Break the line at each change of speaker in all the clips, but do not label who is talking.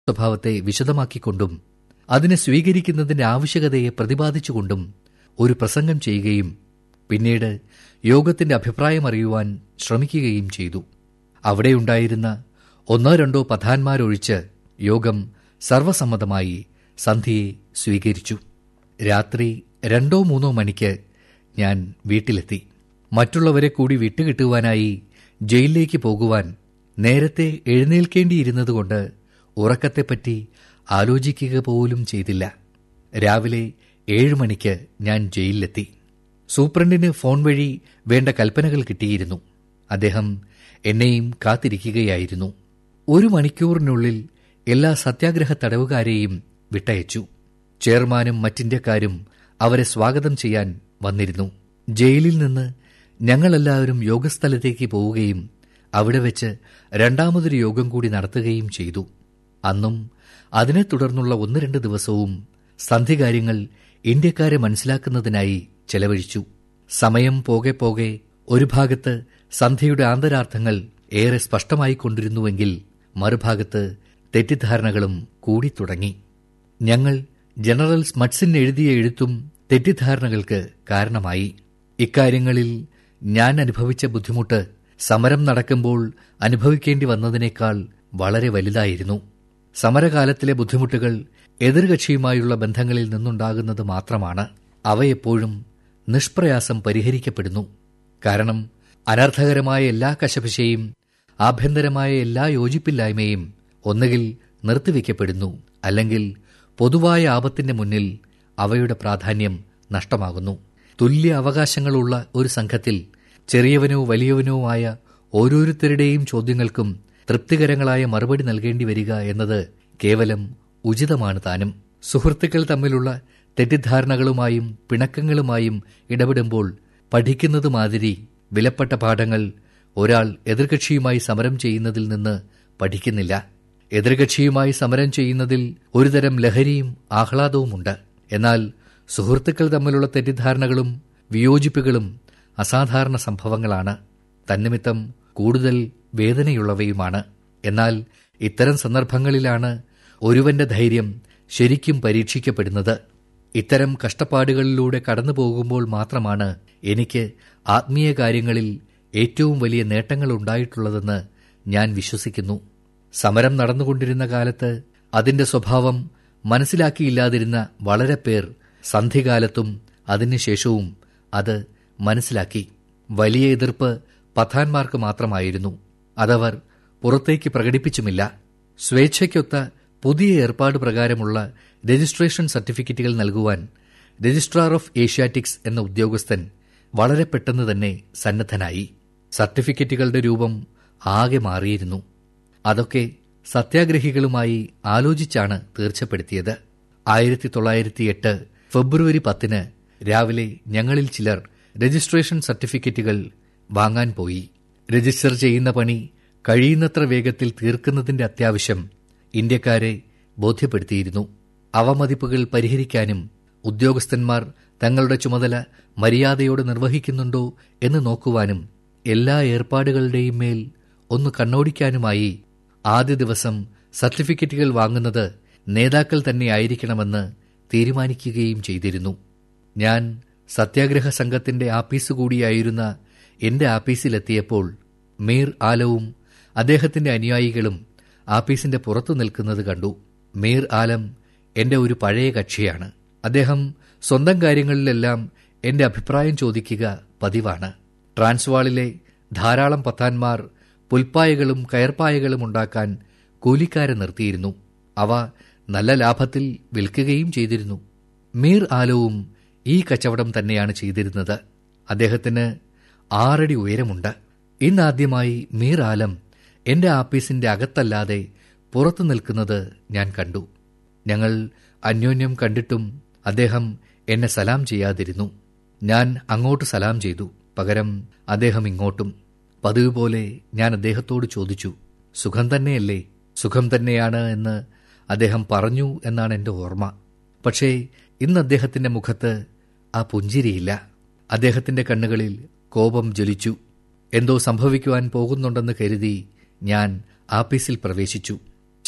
സ്വഭാവത്തെ വിശദമാക്കിക്കൊണ്ടും അതിനെ സ്വീകരിക്കുന്നതിന്റെ ആവശ്യകതയെ പ്രതിപാദിച്ചുകൊണ്ടും ഒരു പ്രസംഗം ചെയ്യുകയും പിന്നീട് യോഗത്തിന്റെ അഭിപ്രായം അറിയുവാൻ ശ്രമിക്കുകയും ചെയ്തു അവിടെയുണ്ടായിരുന്ന ഒന്നോ രണ്ടോ പധാന്മാരൊഴിച്ച് യോഗം സർവസമ്മതമായി സന്ധ്യയെ സ്വീകരിച്ചു രാത്രി രണ്ടോ മൂന്നോ മണിക്ക് ഞാൻ വീട്ടിലെത്തി മറ്റുള്ളവരെ കൂടി വിട്ടുകിട്ടുവാനായി ജയിലിലേക്ക് പോകുവാൻ നേരത്തെ എഴുന്നേൽക്കേണ്ടിയിരുന്നതുകൊണ്ട് ഉറക്കത്തെപ്പറ്റി ആലോചിക്കുക പോലും ചെയ്തില്ല രാവിലെ ഏഴ് മണിക്ക് ഞാൻ ജയിലിലെത്തി സൂപ്രണ്ടിന് ഫോൺ വഴി വേണ്ട കൽപ്പനകൾ കിട്ടിയിരുന്നു അദ്ദേഹം എന്നെയും കാത്തിരിക്കുകയായിരുന്നു ഒരു മണിക്കൂറിനുള്ളിൽ എല്ലാ സത്യാഗ്രഹ തടവുകാരെയും വിട്ടയച്ചു ചെയർമാനും മറ്റിന്ത്യക്കാരും അവരെ സ്വാഗതം ചെയ്യാൻ വന്നിരുന്നു ജയിലിൽ നിന്ന് ഞങ്ങളെല്ലാവരും യോഗസ്ഥലത്തേക്ക് പോവുകയും അവിടെ വെച്ച് രണ്ടാമതൊരു യോഗം കൂടി നടത്തുകയും ചെയ്തു അന്നും അതിനെ തുടർന്നുള്ള ഒന്ന് രണ്ട് ദിവസവും സന്ധികാര്യങ്ങൾ ഇന്ത്യക്കാരെ മനസ്സിലാക്കുന്നതിനായി ചെലവഴിച്ചു സമയം പോകെ പോകെ ഒരു ഭാഗത്ത് സന്ധ്യയുടെ ആന്തരാർത്ഥങ്ങൾ ഏറെ സ്പഷ്ടമായിക്കൊണ്ടിരുന്നുവെങ്കിൽ മറുഭാഗത്ത് തെറ്റിദ്ധാരണകളും കൂടിത്തുടങ്ങി ഞങ്ങൾ ജനറൽ സ്മട്സിൻ എഴുതിയ എഴുത്തും തെറ്റിദ്ധാരണകൾക്ക് കാരണമായി ഇക്കാര്യങ്ങളിൽ ഞാൻ അനുഭവിച്ച ബുദ്ധിമുട്ട് സമരം നടക്കുമ്പോൾ അനുഭവിക്കേണ്ടി വന്നതിനേക്കാൾ വളരെ വലുതായിരുന്നു സമരകാലത്തിലെ ബുദ്ധിമുട്ടുകൾ എതിർകക്ഷിയുമായുള്ള ബന്ധങ്ങളിൽ നിന്നുണ്ടാകുന്നത് മാത്രമാണ് അവയെപ്പോഴും നിഷ്പ്രയാസം പരിഹരിക്കപ്പെടുന്നു കാരണം അനർത്ഥകരമായ എല്ലാ കശപിശയും ആഭ്യന്തരമായ എല്ലാ യോജിപ്പില്ലായ്മയും ഒന്നുകിൽ നിർത്തിവെക്കപ്പെടുന്നു അല്ലെങ്കിൽ പൊതുവായ ആപത്തിന്റെ മുന്നിൽ അവയുടെ പ്രാധാന്യം നഷ്ടമാകുന്നു തുല്യ അവകാശങ്ങളുള്ള ഒരു സംഘത്തിൽ ചെറിയവനോ വലിയവനോ ആയ ഓരോരുത്തരുടെയും ചോദ്യങ്ങൾക്കും തൃപ്തികരങ്ങളായ മറുപടി നൽകേണ്ടി വരിക എന്നത് കേവലം ഉചിതമാണ് താനും സുഹൃത്തുക്കൾ തമ്മിലുള്ള തെറ്റിദ്ധാരണകളുമായും പിണക്കങ്ങളുമായും ഇടപെടുമ്പോൾ പഠിക്കുന്നത് മാതിരി വിലപ്പെട്ട പാഠങ്ങൾ ഒരാൾ എതിർകക്ഷിയുമായി സമരം ചെയ്യുന്നതിൽ നിന്ന് പഠിക്കുന്നില്ല എതിർകക്ഷിയുമായി സമരം ചെയ്യുന്നതിൽ ഒരുതരം ലഹരിയും ആഹ്ലാദവുമുണ്ട് എന്നാൽ സുഹൃത്തുക്കൾ തമ്മിലുള്ള തെറ്റിദ്ധാരണകളും വിയോജിപ്പുകളും അസാധാരണ സംഭവങ്ങളാണ് തന്നിമിത്തം കൂടുതൽ വേദനയുള്ളവയുമാണ് എന്നാൽ ഇത്തരം സന്ദർഭങ്ങളിലാണ് ഒരുവന്റെ ധൈര്യം ശരിക്കും പരീക്ഷിക്കപ്പെടുന്നത് ഇത്തരം കഷ്ടപ്പാടുകളിലൂടെ കടന്നു പോകുമ്പോൾ മാത്രമാണ് എനിക്ക് ആത്മീയ കാര്യങ്ങളിൽ ഏറ്റവും വലിയ നേട്ടങ്ങൾ ഉണ്ടായിട്ടുള്ളതെന്ന് ഞാൻ വിശ്വസിക്കുന്നു സമരം നടന്നുകൊണ്ടിരുന്ന കാലത്ത് അതിന്റെ സ്വഭാവം മനസ്സിലാക്കിയില്ലാതിരുന്ന വളരെ പേർ സന്ധികാലത്തും അതിനുശേഷവും അത് മനസ്സിലാക്കി വലിയ എതിർപ്പ് പത്താന്മാർക്ക് മാത്രമായിരുന്നു അതവർ പുറത്തേക്ക് പ്രകടിപ്പിച്ചുമില്ല സ്വേച്ഛയ്ക്കൊത്ത പുതിയ ഏർപ്പാട് പ്രകാരമുള്ള രജിസ്ട്രേഷൻ സർട്ടിഫിക്കറ്റുകൾ നൽകുവാൻ രജിസ്ട്രാർ ഓഫ് ഏഷ്യാറ്റിക്സ് എന്ന ഉദ്യോഗസ്ഥൻ വളരെ പെട്ടെന്ന് തന്നെ സന്നദ്ധനായി സർട്ടിഫിക്കറ്റുകളുടെ രൂപം ആകെ മാറിയിരുന്നു അതൊക്കെ സത്യാഗ്രഹികളുമായി ആലോചിച്ചാണ് തീർച്ചപ്പെടുത്തിയത് ആയിരത്തി തൊള്ളായിരത്തി എട്ട് ഫെബ്രുവരി പത്തിന് രാവിലെ ഞങ്ങളിൽ ചിലർ രജിസ്ട്രേഷൻ സർട്ടിഫിക്കറ്റുകൾ വാങ്ങാൻ പോയി രജിസ്റ്റർ ചെയ്യുന്ന പണി കഴിയുന്നത്ര വേഗത്തിൽ തീർക്കുന്നതിന്റെ അത്യാവശ്യം ഇന്ത്യക്കാരെ ബോധ്യപ്പെടുത്തിയിരുന്നു അവമതിപ്പുകൾ പരിഹരിക്കാനും ഉദ്യോഗസ്ഥന്മാർ തങ്ങളുടെ ചുമതല മര്യാദയോടെ നിർവഹിക്കുന്നുണ്ടോ എന്ന് നോക്കുവാനും എല്ലാ ഏർപ്പാടുകളുടെയും മേൽ ഒന്ന് കണ്ണോടിക്കാനുമായി ആദ്യ ദിവസം സർട്ടിഫിക്കറ്റുകൾ വാങ്ങുന്നത് നേതാക്കൾ തന്നെയായിരിക്കണമെന്ന് തീരുമാനിക്കുകയും ചെയ്തിരുന്നു ഞാൻ സത്യാഗ്രഹ സംഘത്തിന്റെ ആപ്പീസ് കൂടിയായിരുന്ന എന്റെ ആപ്പീസിലെത്തിയപ്പോൾ മീർ ആലവും അദ്ദേഹത്തിന്റെ അനുയായികളും ആപ്പീസിന്റെ പുറത്തു നിൽക്കുന്നത് കണ്ടു മീർ ആലം എന്റെ ഒരു പഴയ കക്ഷിയാണ് അദ്ദേഹം സ്വന്തം കാര്യങ്ങളിലെല്ലാം എന്റെ അഭിപ്രായം ചോദിക്കുക പതിവാണ് ട്രാൻസ്വാളിലെ ധാരാളം പത്താന്മാർ പുൽപ്പായകളും കയർപ്പായകളും ഉണ്ടാക്കാൻ കൂലിക്കാരെ നിർത്തിയിരുന്നു അവ നല്ല ലാഭത്തിൽ വിൽക്കുകയും ചെയ്തിരുന്നു മീർ ആലവും ഈ കച്ചവടം തന്നെയാണ് ചെയ്തിരുന്നത് അദ്ദേഹത്തിന് ആറടി ഉയരമുണ്ട് ഇന്നാദ്യമായി മീർ ആലം എന്റെ ആപ്പീസിന്റെ അകത്തല്ലാതെ പുറത്തു നിൽക്കുന്നത് ഞാൻ കണ്ടു ഞങ്ങൾ അന്യോന്യം കണ്ടിട്ടും അദ്ദേഹം എന്നെ സലാം ചെയ്യാതിരുന്നു ഞാൻ അങ്ങോട്ട് സലാം ചെയ്തു പകരം അദ്ദേഹം ഇങ്ങോട്ടും പതിവ് പോലെ ഞാൻ അദ്ദേഹത്തോട് ചോദിച്ചു സുഖം തന്നെയല്ലേ സുഖം തന്നെയാണ് എന്ന് അദ്ദേഹം പറഞ്ഞു എന്നാണ് എന്റെ ഓർമ്മ പക്ഷേ ഇന്ന് അദ്ദേഹത്തിന്റെ മുഖത്ത് ആ പുഞ്ചിരിയില്ല അദ്ദേഹത്തിന്റെ കണ്ണുകളിൽ കോപം ജ്വലിച്ചു എന്തോ സംഭവിക്കുവാൻ പോകുന്നുണ്ടെന്ന് കരുതി ഞാൻ ആപ്പീസിൽ പ്രവേശിച്ചു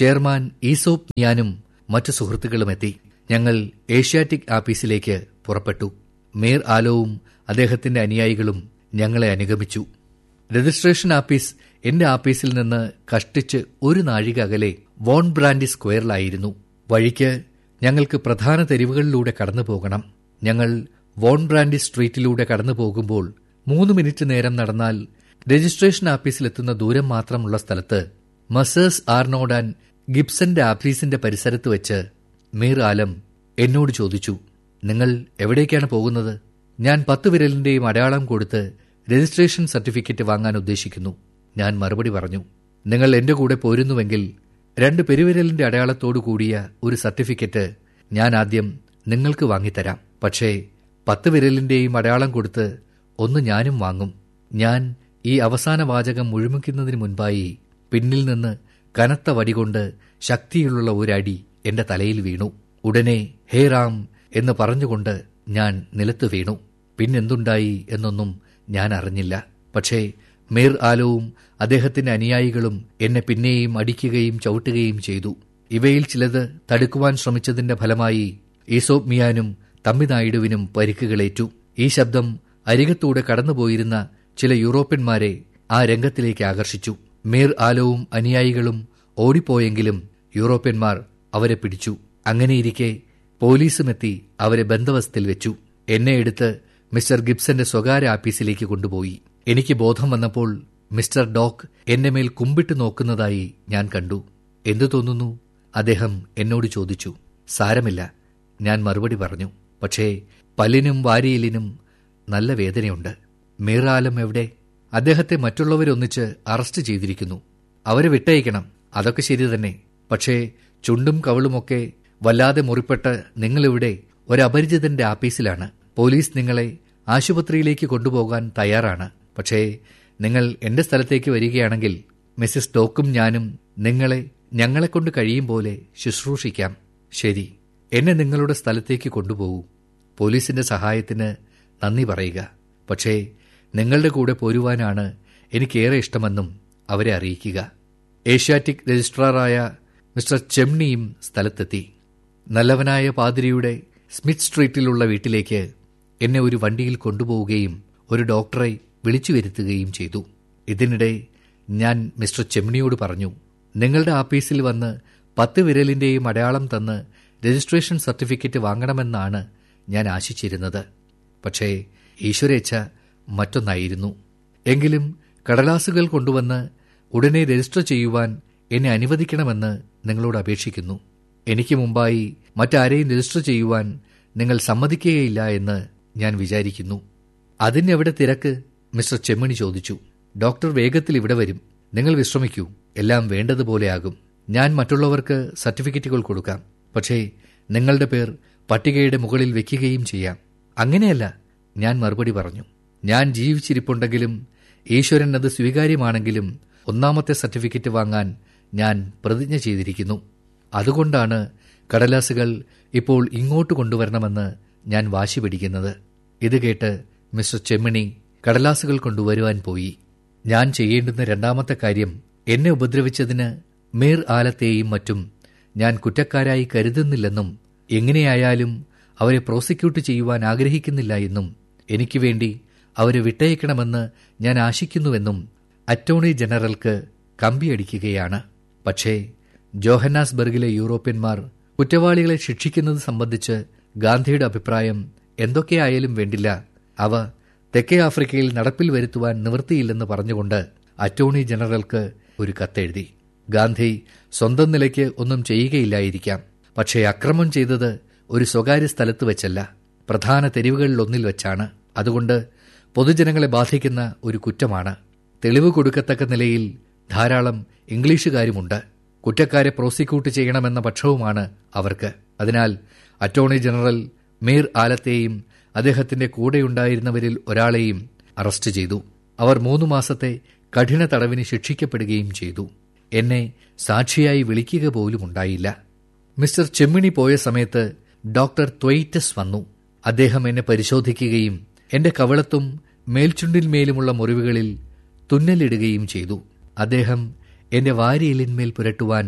ചെയർമാൻ ഈസോപ്പ് ഞാനും മറ്റു സുഹൃത്തുക്കളും എത്തി ഞങ്ങൾ ഏഷ്യാറ്റിക് ആപ്പീസിലേക്ക് പുറപ്പെട്ടു മേർ ആലോവും അദ്ദേഹത്തിന്റെ അനുയായികളും ഞങ്ങളെ അനുഗമിച്ചു രജിസ്ട്രേഷൻ ആപ്പീസ് എന്റെ ആപ്പീസിൽ നിന്ന് കഷ്ടിച്ച് ഒരു നാഴിക അകലെ വോൺ ബ്രാൻഡി സ്ക്വയറിലായിരുന്നു വഴിക്ക് ഞങ്ങൾക്ക് പ്രധാന തെരുവുകളിലൂടെ കടന്നു പോകണം ഞങ്ങൾ വോൺ ബ്രാൻഡി സ്ട്രീറ്റിലൂടെ കടന്നു പോകുമ്പോൾ മൂന്ന് മിനിറ്റ് നേരം നടന്നാൽ രജിസ്ട്രേഷൻ ആപ്പീസിലെത്തുന്ന ദൂരം മാത്രമുള്ള സ്ഥലത്ത് മസേഴ്സ് ആർനോഡ് ആൻഡ് ഗിബ്സന്റെ ആഫീസിന്റെ പരിസരത്ത് വെച്ച് മീർ ആലം എന്നോട് ചോദിച്ചു നിങ്ങൾ എവിടേക്കാണ് പോകുന്നത് ഞാൻ പത്ത് വിരലിന്റെയും അടയാളം കൊടുത്ത് രജിസ്ട്രേഷൻ സർട്ടിഫിക്കറ്റ് വാങ്ങാൻ ഉദ്ദേശിക്കുന്നു ഞാൻ മറുപടി പറഞ്ഞു നിങ്ങൾ എന്റെ കൂടെ പോരുന്നുവെങ്കിൽ രണ്ട് പെരുവിരലിന്റെ അടയാളത്തോടു കൂടിയ ഒരു സർട്ടിഫിക്കറ്റ് ഞാൻ ആദ്യം നിങ്ങൾക്ക് വാങ്ങിത്തരാം പക്ഷേ പത്ത് വിരലിന്റെയും അടയാളം കൊടുത്ത് ഒന്ന് ഞാനും വാങ്ങും ഞാൻ ഈ അവസാന വാചകം മുഴുമിക്കുന്നതിന് മുൻപായി പിന്നിൽ നിന്ന് കനത്ത വടികൊണ്ട് ശക്തിയുള്ള ഒരടി എന്റെ തലയിൽ വീണു ഉടനെ ഹേ റാം എന്ന് പറഞ്ഞുകൊണ്ട് ഞാൻ നിലത്ത് വീണു പിന്നെന്തുണ്ടായി എന്നൊന്നും ഞാൻ അറിഞ്ഞില്ല പക്ഷേ മീർ ആലവും അദ്ദേഹത്തിന്റെ അനുയായികളും എന്നെ പിന്നെയും അടിക്കുകയും ചവിട്ടുകയും ചെയ്തു ഇവയിൽ ചിലത് തടുക്കുവാൻ ശ്രമിച്ചതിന്റെ ഫലമായി ഈസോപ് മിയാനും തമ്മിനായിഡുവിനും പരിക്കുകളേറ്റു ഈ ശബ്ദം അരികത്തൂടെ കടന്നുപോയിരുന്ന ചില യൂറോപ്യന്മാരെ ആ രംഗത്തിലേക്ക് ആകർഷിച്ചു മീർ ആലവും അനുയായികളും ഓടിപ്പോയെങ്കിലും യൂറോപ്യന്മാർ അവരെ പിടിച്ചു അങ്ങനെയിരിക്കെ പോലീസുമെത്തി അവരെ ബന്ധവസ്ഥയിൽ വെച്ചു എന്നെ എടുത്ത് മിസ്റ്റർ ഗിബ്സന്റെ സ്വകാര്യ ആഫീസിലേക്ക് കൊണ്ടുപോയി എനിക്ക് ബോധം വന്നപ്പോൾ മിസ്റ്റർ ഡോക്ക് എന്റെ മേൽ കുമ്പിട്ട് നോക്കുന്നതായി ഞാൻ കണ്ടു എന്തു തോന്നുന്നു അദ്ദേഹം എന്നോട് ചോദിച്ചു സാരമില്ല ഞാൻ മറുപടി പറഞ്ഞു പക്ഷേ പല്ലിനും വാരിയിലിനും നല്ല വേദനയുണ്ട് മീറാലം എവിടെ അദ്ദേഹത്തെ മറ്റുള്ളവരൊന്നിച്ച് അറസ്റ്റ് ചെയ്തിരിക്കുന്നു അവരെ വിട്ടയക്കണം അതൊക്കെ ശരി തന്നെ പക്ഷേ ചുണ്ടും കവളുമൊക്കെ വല്ലാതെ മുറിപ്പെട്ട് നിങ്ങളിവിടെ ഒരപരിചിതന്റെ ആപ്പീസിലാണ് പോലീസ് നിങ്ങളെ ആശുപത്രിയിലേക്ക് കൊണ്ടുപോകാൻ തയ്യാറാണ് പക്ഷേ നിങ്ങൾ എന്റെ സ്ഥലത്തേക്ക് വരികയാണെങ്കിൽ മിസ്സിസ് ഡോക്കും ഞാനും നിങ്ങളെ ഞങ്ങളെക്കൊണ്ട് കഴിയും പോലെ ശുശ്രൂഷിക്കാം ശരി എന്നെ നിങ്ങളുടെ സ്ഥലത്തേക്ക് കൊണ്ടുപോകൂ പോലീസിന്റെ സഹായത്തിന് നന്ദി പറയുക പക്ഷേ നിങ്ങളുടെ കൂടെ പോരുവാനാണ് എനിക്കേറെ ഇഷ്ടമെന്നും അവരെ അറിയിക്കുക ഏഷ്യാറ്റിക് രജിസ്ട്രാറായ മിസ്റ്റർ ചെമ്നിയും സ്ഥലത്തെത്തി നല്ലവനായ പാതിരിയുടെ സ്മിത്ത് സ്ട്രീറ്റിലുള്ള വീട്ടിലേക്ക് എന്നെ ഒരു വണ്ടിയിൽ കൊണ്ടുപോവുകയും ഒരു ഡോക്ടറെ വിളിച്ചു വരുത്തുകയും ചെയ്തു ഇതിനിടെ ഞാൻ മിസ്റ്റർ ചെമ്നിയോട് പറഞ്ഞു നിങ്ങളുടെ ആഫീസിൽ വന്ന് പത്ത് വിരലിന്റെയും അടയാളം തന്ന് രജിസ്ട്രേഷൻ സർട്ടിഫിക്കറ്റ് വാങ്ങണമെന്നാണ് ഞാൻ ആശിച്ചിരുന്നത് പക്ഷേ ഈശ്വരേച്ഛ മറ്റൊന്നായിരുന്നു എങ്കിലും കടലാസുകൾ കൊണ്ടുവന്ന് ഉടനെ രജിസ്റ്റർ ചെയ്യുവാൻ എന്നെ അനുവദിക്കണമെന്ന് നിങ്ങളോട് അപേക്ഷിക്കുന്നു എനിക്ക് മുമ്പായി മറ്റാരെയും രജിസ്റ്റർ ചെയ്യുവാൻ നിങ്ങൾ സമ്മതിക്കുകയില്ല എന്ന് ഞാൻ വിചാരിക്കുന്നു അതിനെവിടെ തിരക്ക് മിസ്റ്റർ ചെമ്മണി ചോദിച്ചു ഡോക്ടർ വേഗത്തിൽ ഇവിടെ വരും നിങ്ങൾ വിശ്രമിക്കൂ എല്ലാം വേണ്ടതുപോലെയാകും ഞാൻ മറ്റുള്ളവർക്ക് സർട്ടിഫിക്കറ്റുകൾ കൊടുക്കാം പക്ഷേ നിങ്ങളുടെ പേർ പട്ടികയുടെ മുകളിൽ വെക്കുകയും ചെയ്യാം അങ്ങനെയല്ല ഞാൻ മറുപടി പറഞ്ഞു ഞാൻ ജീവിച്ചിരിപ്പുണ്ടെങ്കിലും ഈശ്വരൻ അത് സ്വീകാര്യമാണെങ്കിലും ഒന്നാമത്തെ സർട്ടിഫിക്കറ്റ് വാങ്ങാൻ ഞാൻ പ്രതിജ്ഞ ചെയ്തിരിക്കുന്നു അതുകൊണ്ടാണ് കടലാസുകൾ ഇപ്പോൾ ഇങ്ങോട്ട് കൊണ്ടുവരണമെന്ന് ഞാൻ വാശി പിടിക്കുന്നത് ഇത് കേട്ട് മിസ്റ്റർ ചെമ്മിണി കടലാസുകൾ കൊണ്ടുവരുവാൻ പോയി ഞാൻ ചെയ്യേണ്ടുന്ന രണ്ടാമത്തെ കാര്യം എന്നെ ഉപദ്രവിച്ചതിന് മീർ ആലത്തെയും മറ്റും ഞാൻ കുറ്റക്കാരായി കരുതുന്നില്ലെന്നും എങ്ങനെയായാലും അവരെ പ്രോസിക്യൂട്ട് ചെയ്യുവാൻ ആഗ്രഹിക്കുന്നില്ല എന്നും എനിക്ക് വേണ്ടി അവരെ വിട്ടയക്കണമെന്ന് ഞാൻ ആശിക്കുന്നുവെന്നും അറ്റോർണി ജനറൽക്ക് കമ്പിയടിക്കുകയാണ് പക്ഷേ ജോഹന്നാസ്ബർഗിലെ യൂറോപ്യന്മാർ കുറ്റവാളികളെ ശിക്ഷിക്കുന്നത് സംബന്ധിച്ച് ഗാന്ധിയുടെ അഭിപ്രായം എന്തൊക്കെയായാലും വേണ്ടില്ല അവ തെക്കേ ആഫ്രിക്കയിൽ നടപ്പിൽ വരുത്തുവാൻ നിവൃത്തിയില്ലെന്ന് പറഞ്ഞുകൊണ്ട് അറ്റോർണി ജനറൽക്ക് ഒരു കത്തെഴുതി ഗാന്ധി സ്വന്തം നിലയ്ക്ക് ഒന്നും ചെയ്യുകയില്ലായിരിക്കാം പക്ഷേ അക്രമം ചെയ്തത് ഒരു സ്വകാര്യ സ്ഥലത്ത് വെച്ചല്ല പ്രധാന തെരുവുകളിലൊന്നിൽ വെച്ചാണ് അതുകൊണ്ട് പൊതുജനങ്ങളെ ബാധിക്കുന്ന ഒരു കുറ്റമാണ് തെളിവ് കൊടുക്കത്തക്ക നിലയിൽ ധാരാളം ഇംഗ്ലീഷുകാരുമുണ്ട് കുറ്റക്കാരെ പ്രോസിക്യൂട്ട് ചെയ്യണമെന്ന പക്ഷവുമാണ് അവർക്ക് അതിനാൽ അറ്റോർണി ജനറൽ മീർ ആലത്തെയും അദ്ദേഹത്തിന്റെ കൂടെയുണ്ടായിരുന്നവരിൽ ഒരാളെയും അറസ്റ്റ് ചെയ്തു അവർ മൂന്നു മാസത്തെ കഠിന തടവിന് ശിക്ഷിക്കപ്പെടുകയും ചെയ്തു എന്നെ സാക്ഷിയായി വിളിക്കുക പോലും ഉണ്ടായില്ല മിസ്റ്റർ ചെമ്മിണി പോയ സമയത്ത് ഡോക്ടർ ത്വൈറ്റസ് വന്നു അദ്ദേഹം എന്നെ പരിശോധിക്കുകയും എന്റെ കവളത്തും മേൽചുണ്ടിന്മേലുമുള്ള മുറിവുകളിൽ തുന്നലിടുകയും ചെയ്തു അദ്ദേഹം എന്റെ വാരിയലിന്മേൽ പുരട്ടുവാൻ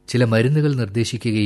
ചില മരുന്നുകൾ നിർദ്ദേശിക്കുകയും